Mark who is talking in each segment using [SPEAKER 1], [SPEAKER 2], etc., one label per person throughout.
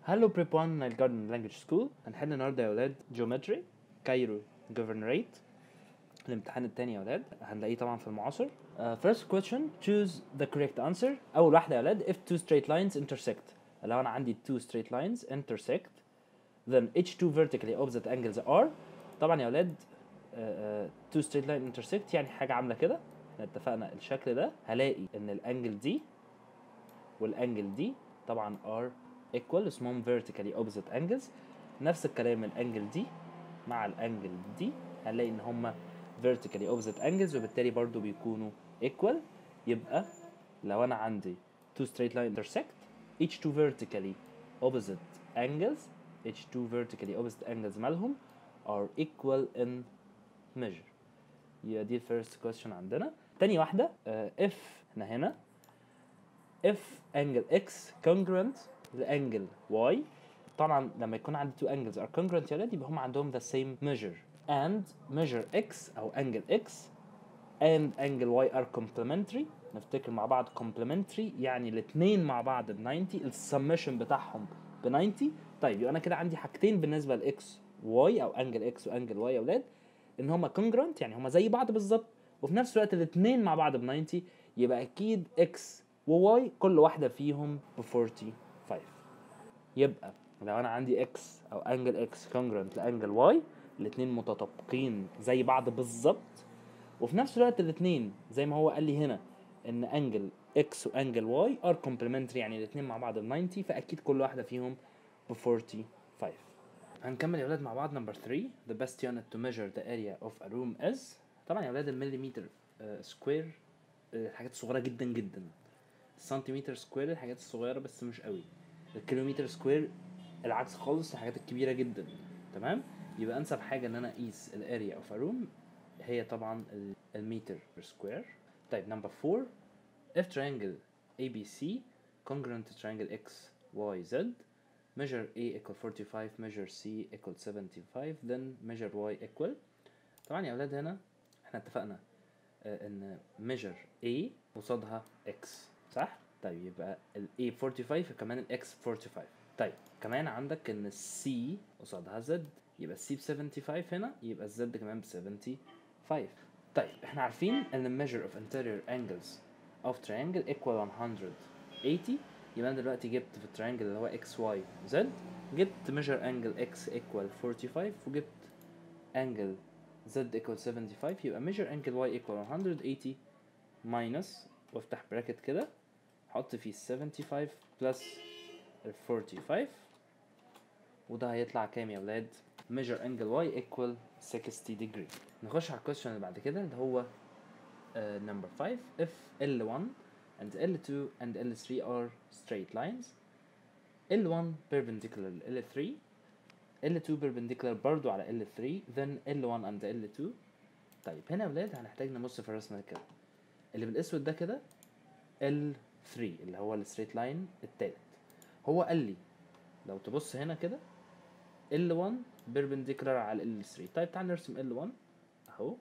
[SPEAKER 1] هلو بريب 1 نايل جاردن لانجوج سكول هنحل النهارده يا ولاد جيومتري كايرو جوفرنريت الامتحان التاني يا ولاد هنلاقيه طبعا في المعاصر uh, first question choose the correct answer اول واحده يا ولاد if two straight lines intersect لو انا عندي two straight lines intersect then each two vertically opposite angles are طبعا يا ولاد uh, uh, two straight line intersect يعني حاجه عامله كده احنا اتفقنا الشكل ده هلاقي ان الانجل دي والانجل دي طبعا are equal اسمهم vertically opposite angles نفس الكلام الانجل دي مع الانجل دي هنلاقي ان هما vertically opposite angles وبالتالي برضو بيكونوا equal يبقى لو انا عندي two straight line intersect each two vertically opposite angles each two vertically opposite angles مالهم are equal in measure يبقى دي first question عندنا تاني واحدة uh, if احنا هنا if angle x congruent لانجل y طبعا لما يكون عندي two angles are congruent يا ولاد يبقى هم عندهم the same measure and measure x او angle x and angle y are complementary نفتكر مع بعض complementary يعني الاثنين مع بعض ب 90 السمشن بتاعهم ب 90 طيب يبقى انا كده عندي حاجتين بالنسبه لاكس واي او انجل اكس وانجل واي يا اولاد ان هما congruent يعني هما زي بعض بالظبط وفي نفس الوقت الاثنين مع بعض ب 90 يبقى اكيد اكس وواي كل واحده فيهم ب 45 يبقى لو انا عندي اكس او انجل اكس congruent لانجل واي الاثنين متطابقين زي بعض بالظبط وفي نفس الوقت الاثنين زي ما هو قال لي هنا ان انجل اكس وانجل واي ار complementary يعني الاثنين مع بعض ب 90 فاكيد كل واحده فيهم ب 45 هنكمل يا ولاد مع بعض نمبر 3 the best unit to measure the area of a room is طبعا يا ولاد المليمتر سكوير الحاجات الصغيره جدا جدا السنتيمتر سكوير الحاجات الصغيره بس مش قوي الكيلومتر سكوير العكس خالص الحاجات الكبيره جدا تمام يبقى انسب حاجه ان انا اقيس الاريا اوف ا روم هي طبعا المتر سكوير طيب نمبر 4 if triangle ABC congruent to triangle X Y Z measure A equal 45 measure C equal 75 then measure Y equal طبعا يا اولاد هنا احنا اتفقنا آه، ان measure A قصادها X صح طيب يبقى ال A 45 وكمان ال X 45 طيب كمان عندك ان ال C قصادها Z يبقى ال C ب 75 هنا يبقى ال Z كمان ب 75 طيب احنا عارفين ان measure of interior angles of triangle equal 180 يبقى انا دلوقتي جبت في التريانجل اللي هو x y z جبت measure angle x equal 45 وجبت angle z equal 75 يبقى measure angle y equal 180 minus وافتح براكت كده حط فيه 75 plus ال 45 وده هيطلع كام يا ولاد measure angle y equal 60 degree نخش على الكويشن اللي بعد كده اللي هو uh, number 5 if L1 and L2 and L3 are straight lines L1 perpendicular ل L3 L2 perpendicular برضو على L3 then L1 and L2 طيب هنا يا ولاد هنحتاج نبص في الرسمة كده اللي بالاسود ده كده L3 اللي هو الستريت لاين التالت هو قال لي لو تبص هنا كده L1 perpendicular على L3 طيب تعال نرسم L1 اهو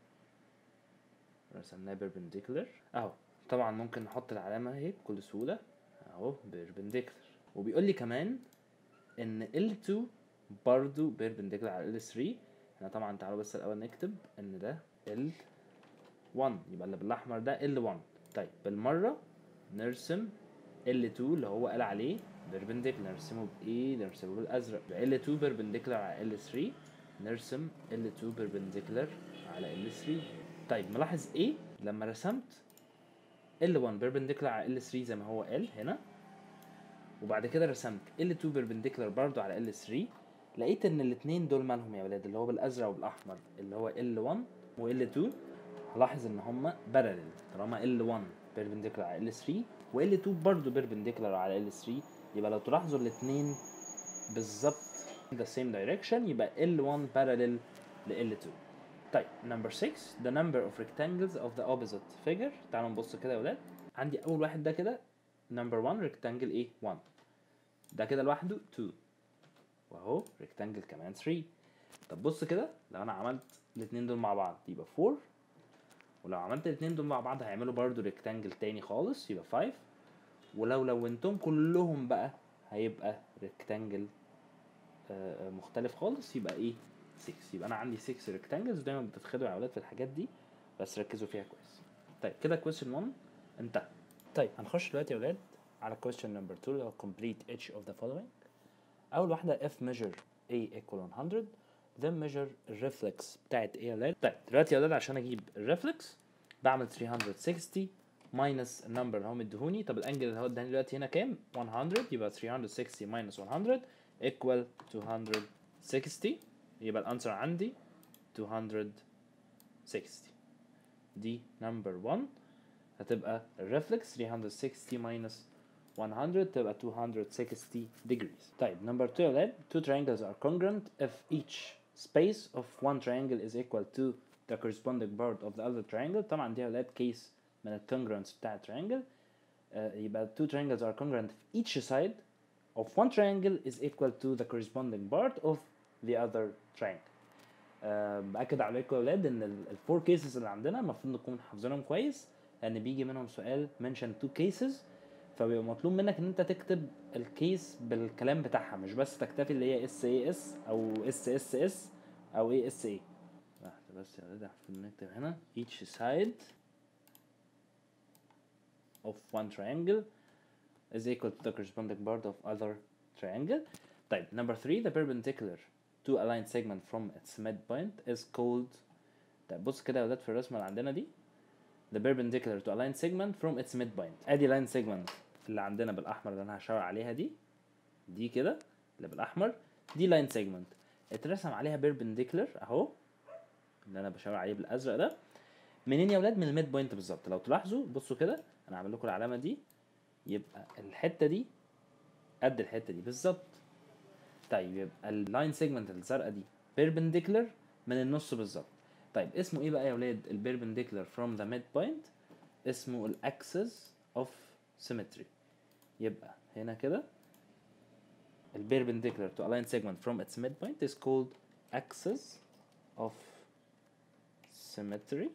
[SPEAKER 1] رسمناه perpendicular اهو طبعا ممكن نحط العلامة اهي بكل سهولة اهو perpendicular وبيقول لي كمان ان L2 برضو perpendicular على L3 احنا طبعا تعالوا بس الاول نكتب ان ده L1 يبقى اللي بالاحمر ده L1 طيب بالمرة نرسم L2 اللي هو قال عليه perpendicular نرسمه بايه نرسمه بالازرق يبقى L2 perpendicular على L3 نرسم L2 perpendicular على L3 طيب ملاحظ ايه لما رسمت L1 perpendicular على L3 زي ما هو قال هنا وبعد كده رسمت L2 perpendicular برضو على L3 لقيت ان الاتنين دول مالهم يا ولاد اللي هو بالازرق وبالاحمر اللي هو L1 و L2 هلاحظ ان هما parallel طالما L1 perpendicular على L3 و L2 برضو perpendicular على L3 يبقى لو تلاحظوا الاتنين بالظبط the same direction يبقى L1 parallel ل L2 طيب number 6 the number of rectangles of the opposite figure تعالوا نبص كده يا ولاد عندي اول واحد ده كده number 1 rectangle ايه 1 ده كده لوحده 2 واهو rectangle كمان 3 طب بص كده لو انا عملت الاتنين دول مع بعض يبقى 4 ولو عملت الاتنين دول مع بعض هيعملوا برضو rectangle تاني خالص يبقى 5 ولو لونتهم كلهم بقى هيبقى ريكتانجل مختلف خالص يبقى ايه 6 يبقى انا عندي 6 ريكتانجلز دايما بتتخدعوا يا اولاد في الحاجات دي بس ركزوا فيها كويس طيب كده question 1 انتهى طيب هنخش دلوقتي يا اولاد على question number 2 اللي هو complete each of the following اول واحده if measure a equal 100 then measure الريفلكس بتاعت a يا اولاد طيب دلوقتي يا اولاد عشان اجيب الريفلكس بعمل 360 minus النمبر اللي هو مديهوني طب الانجل اللي هو اداني دلوقتي هنا كام 100 يبقى 360 minus 100 equal 260 يبقى الانسر عندي 260 دي نمبر 1 هتبقى الريفلكس 360 minus 100 تبقى 260 degrees طيب number 2 ولاد two triangles are congruent if each space of one triangle is equal to the corresponding part of the other triangle طبعا دي يا ولاد كيس من الكونجرنس بتاع triangle uh, يبقى two triangles are congruent if each side of one triangle is equal to the corresponding part of the other triangle أه باكد عليكم يا ولاد ان الفور كيسز اللي عندنا المفروض نكون حافظينهم كويس لان بيجي منهم سؤال mention two cases فبيبقى مطلوب منك ان انت تكتب الكيس بالكلام بتاعها مش بس تكتفي اللي هي اس اي اس او اس اس اس او اي اس اي واحده بس يا ولاد المفروض نكتب هنا each side of one triangle is equal to the corresponding part of other triangle طيب number three the perpendicular to a line segment from its midpoint is called طيب بص كده يا ولاد في الرسمة اللي عندنا دي the perpendicular to a line segment from its midpoint ادي line segment اللي عندنا بالاحمر اللي انا هشاور عليها دي دي كده اللي بالاحمر دي line segment اترسم عليها perpendicular اهو اللي انا بشاور عليه بالازرق ده منين يا ولاد من الميد بوينت بالظبط لو تلاحظوا بصوا كده انا هعمل لكم العلامه دي يبقى الحته دي قد الحته دي بالظبط طيب يبقى اللاين سيجمنت الزرقاء دي بيربنديكولار من النص بالظبط طيب اسمه ايه بقى يا ولاد البيربنديكولار فروم ذا ميد بوينت اسمه الاكسس اوف سيمتري يبقى هنا كده البيربنديكولار to a line segment from its midpoint is called axis of symmetry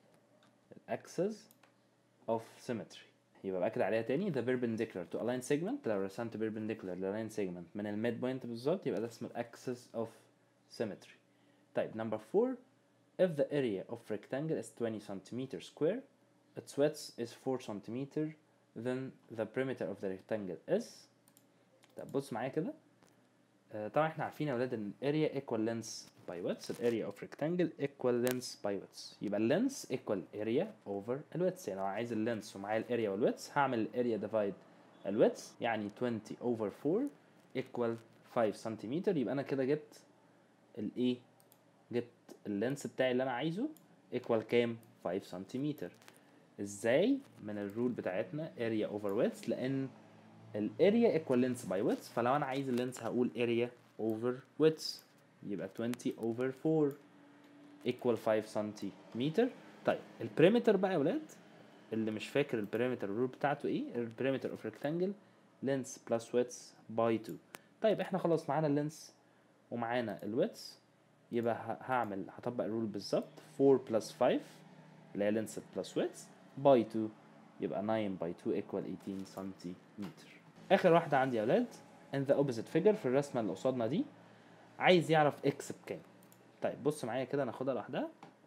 [SPEAKER 1] axis of symmetry يبقى باكد عليها تاني the perpendicular to a line segment لو رسمت perpendicular ل line segment من الميد بوينت بالظبط يبقى ده اسمه axis of symmetry طيب number four if the area of rectangle is 20 centimeter square its width is 4 centimeter then the perimeter of the rectangle is طب بص معايا كده آه طبعا احنا عارفين يا ولاد ان area equal length by width ال area of rectangle equal length by width يبقى ال length equal area over ال width يعني لو عايز ال length ومعايا ال area وال width هعمل ال area divide ال width يعني 20 over 4 equal 5 سنتيمتر يبقى انا كده جبت الايه جبت اللينس بتاعي اللي انا عايزه equal كام 5 سنتيمتر ازاي من الرول بتاعتنا area over width لان الاريا equal length by width فلو انا عايز اللينس هقول area over width يبقى 20 over 4 equal 5 سنتيمتر طيب البريمتر بقى يا ولاد اللي مش فاكر البريمتر الرول بتاعته ايه البريمتر اوف ريكتانجل لينس بلس ويتس باي 2 طيب احنا خلاص معانا اللينس ومعانا الويتس يبقى هعمل هطبق الرول بالظبط 4 بلس 5 اللي هي لينس بلس ويتس باي 2 يبقى 9 باي 2 equal 18 سنتيمتر اخر واحده عندي يا ولاد in the opposite figure في الرسمه اللي قصادنا دي عايز يعرف اكس بكام طيب بص معايا كده ناخدها لوحدها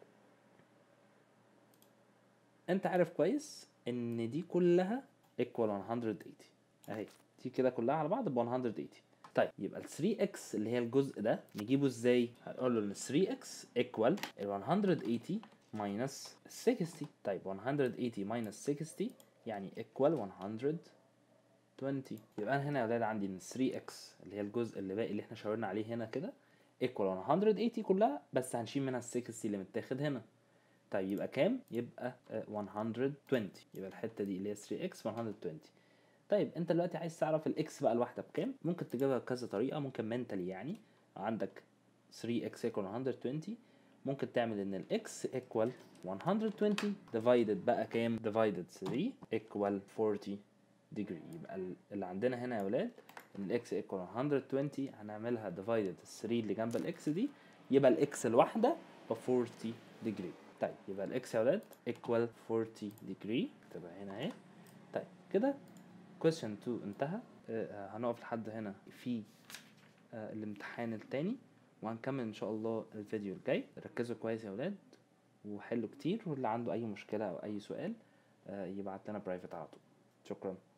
[SPEAKER 1] انت عارف كويس ان دي كلها equal 180 اهي دي كده كلها على بعض ب 180 طيب يبقى ال 3x اللي هي الجزء ده نجيبه ازاي هنقول له ان 3x equal ال 180 minus 60 طيب 180 minus 60 يعني equal 120 يبقى انا هنا يا ولاد عندي ان 3x اللي هي الجزء اللي باقي اللي احنا شاورنا عليه هنا كده equal 180 كلها بس هنشيل منها ال 60 اللي متاخد هنا طيب يبقى كام؟ يبقى uh, 120 يبقى الحته دي اللي هي 3x 120 طيب انت دلوقتي عايز تعرف الاكس بقى الواحده بكام؟ ممكن تجيبها بكذا طريقه ممكن منتلي يعني عندك 3x equal 120 ممكن تعمل ان الاكس equal 120 divided بقى كام؟ divided 3 equal 40 degree يبقى اللي عندنا هنا يا ولاد ان الاكس equal 120 هنعملها divided 3 اللي جنب الاكس دي يبقى الاكس الواحده ب 40 degree طيب يبقى الاكس يا ولاد equal 40 degree تبقى هنا اهي طيب كده question 2 انتهى آه، هنقف لحد هنا في آه، الامتحان التاني وهنكمل ان شاء الله الفيديو الجاي ركزوا كويس يا ولاد وحلوا كتير واللي عنده اي مشكلة او اي سؤال آه، يبعت لنا برايفت على طول شكرا